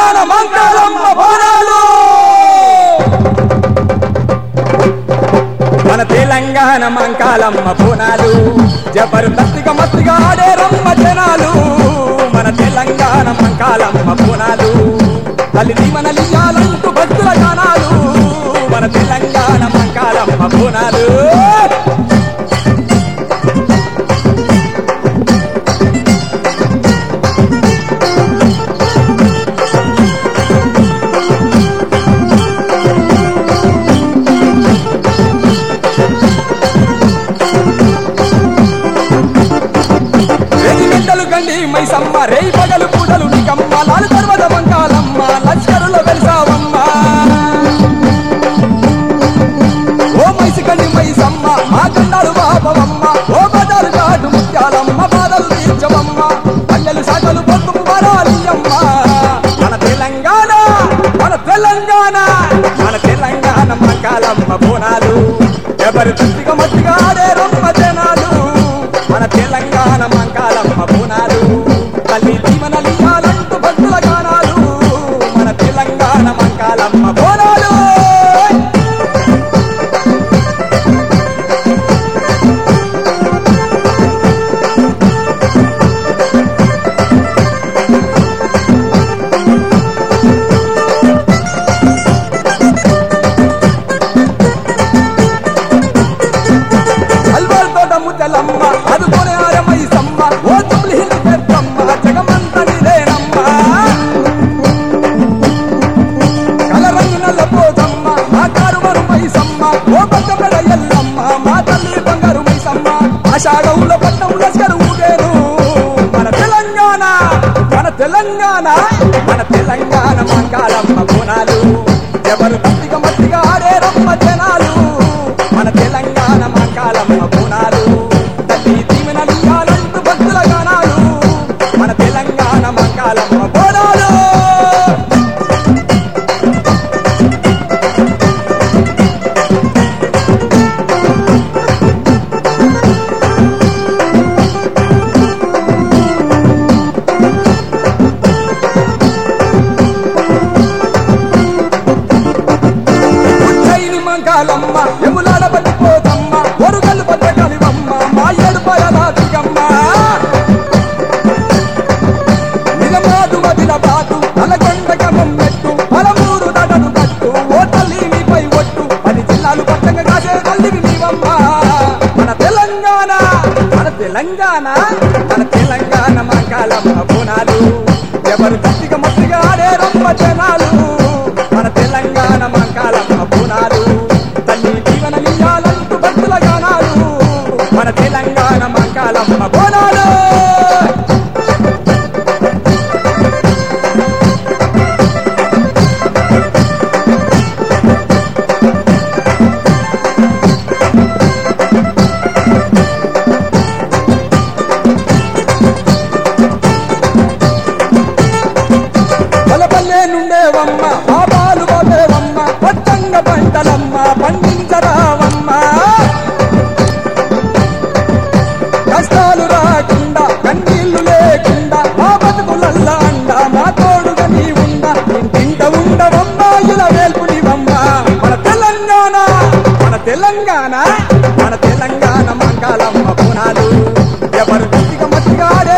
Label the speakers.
Speaker 1: తెలంగాణ మంకాలమ్మ బోనాలు మన తెలంగాణ మంకాలమ్మ బోనాలు జబర్దస్తిగా మత్తిగా ఆడే రమ్మ జనాలు మన తెలంగాణ మంకాలమ్మ బోనాలు తల్లి దీవన లియాలంటూ భక్తుల గానాలు మన తెలంగాణ మంకాలమ్మ బోనాలు రేగి గంటలు గండి మైసమ్మ రేయి పగలు పూటలు నికమ్మ లాలు పర్వత మంకాలమ్మ లష్కరులో వెలిసావమ్మ ఓ మైసి కండి మైసమ్మ మా కండాలు బాబవమ్మ ఓ బదాలు కాటు ముత్యాలమ్మ బాధలు తీర్చవమ్మ పల్లెలు సాగలు పొద్దు వరాలియమ్మ మన తెలంగాణ మన తెలంగాణ మన తెలంగాణ మంకాలమ్మ బోనాలు ఎవరు తృప్తిగా మట్టిగా ఆడే రొమ్మ జనాలు మన తెలంగాణ మంకాలమ్మ బోనాలు తల్లి దీవన లియాలంటూ భక్తుల గానాలు మన తెలంగాణ మంకాలమ్మ బోనాలు అల్వాల్ తోట ముద్దలమ్మ అదుకొని ఆరమై సమ్మ ఓ తుమ్లి హిల్ పెద్దమ్మ జగమంత నిదేనమ్మ కలరంగు నల్ల పోతమ్మ మా కారు మరుమై సమ్మ ఓ పచ్చబడ ఎల్లమ్మ మా తల్లి బంగారు మైసమ్మ ఆషాఢంల పట్టం లస్కరు ఊగేను మన తెలంగాణ మన తెలంగాణ మన తెలంగాణ మంకాలమ్మ బోనాలు ఎవరు గట్టిగా మట్టిగా ఆడే రమ్మ జనాలు మన తెలంగాణ మంకాలమ్మ బోనాలు తల్లి దీవెన లియాలంటూ భక్తుల గానాలు మన తెలంగాణ మంకాలమ్మ బోనాలు ఉజ్జయిని మంగాలమ్మ ఎములాడ పట్టిపోతమ్మ ఒరుగల్లు పట్టగలివమ్మ మా ఏడుపాయ రాజుగమ్మ నిజమాదు వదిల బాటు నలగొండ గమం పెట్టు పలమూరు దడను కట్టు ఓ తల్లి నీపై ఒట్టు పది జిల్లాలు పట్టంగా కాసే తల్లివి నీవమ్మ మన తెలంగాణ మన తెలంగాణ మన తెలంగాణ మంగాలమ్మ బోనాలు ఎవరు గట్టిగా మట్టిగా ఆడే రమ్మ జనాలు మన తెలంగాణ మంకాలమ్మ బోనాలు తల్లి జీవన లియాలంటూ భక్తుల గానాలు మన తెలంగాణ మంకాలమ్మ బోనాలు బలపల్లె నుండేవమ్మ పాపాలు పోతేవమ్మ పట్టంగ పంటలమ్మ పండించరావమ్మ కష్టాలు రాకుండా కన్నీళ్లు లేకుండా మా బతుకులల్ల అండ మా తోడుగా నీ ఉండ ఇంటింట ఉండవమ్మ ఇలా వేల్పునివమ్మ మన తెలంగాణ మన తెలంగాణ మన తెలంగాణ మంకాలమ్మ పునాలు ఎవరు గట్టిగా మట్టిగా ఆడే